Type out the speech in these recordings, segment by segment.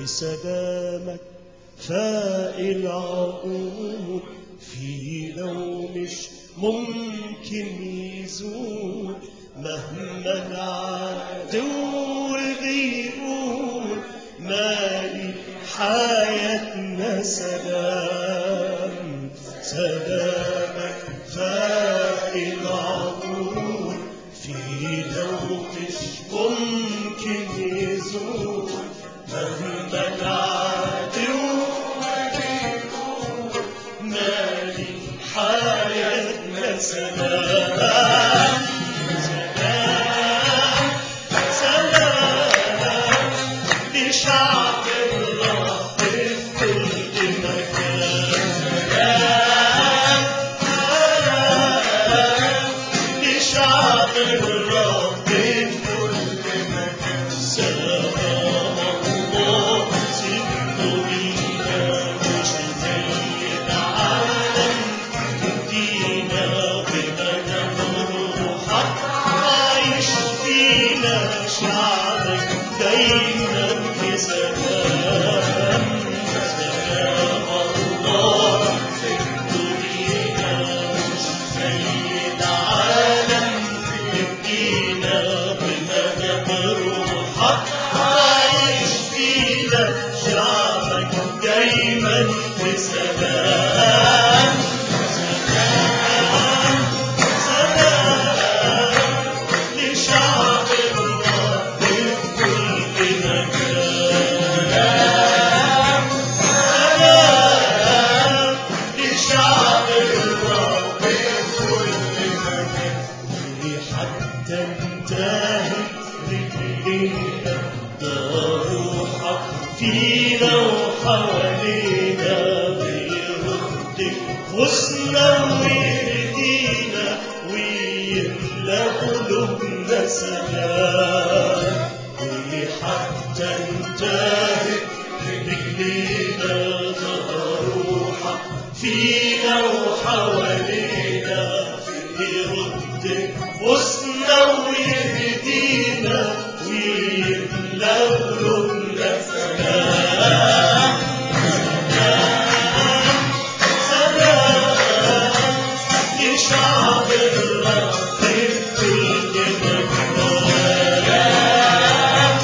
بسلامك فاق العقول في لو مش ممكن يزول مهما العدو بيقول مالي حياتنا سلام سلامك فاق العقول في لو مش ممكن يزول مهما العدو بيقول مالي حياتنا سلام سلام سلام لشعب الله في كل مكان سلام سلام لشعب الله في كل مكان سلام الله سيبنا بينا مش زي العالم تدينا بمدى روحك عايش فينا شعبك دايما في سلام سلام الله في الدنيا مش زي العالم تدينا بمدى روحك عايش فينا شعبك دايما في سلام سلام سلام لشعب الله في كل مكان سلام لشعب الله في كل مكان حتى انتهت رجلينا روحك فينا وحوالينا بيرد غصنا ويهدينا ويملى قلوبنا سلام حتى انتهت رجلينا روحك فينا وحوالينا يرد غصنا ويهدينا ويملى قلوبنا سلام سلام سلام لشعب الله في كل مكان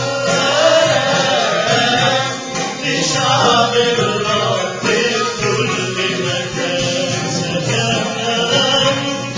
سلام لشعب الله في كل مكان سلام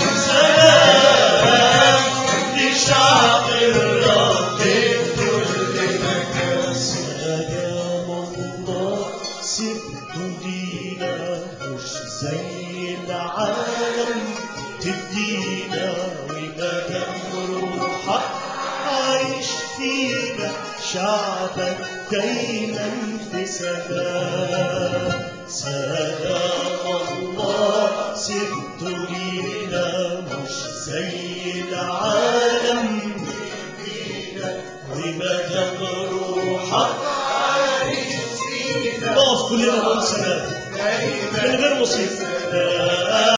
سلام لشعب الله في كل مكان سلام الله سبته لينا مش زي العالم تدينا ومدام روحك عايش فينا شعبك دايما في سلام سلام الله سبته لينا مش زي العالم تدينا ومدام روحك عايش فينا نقف كلنا نقول سلام من غير مصيبة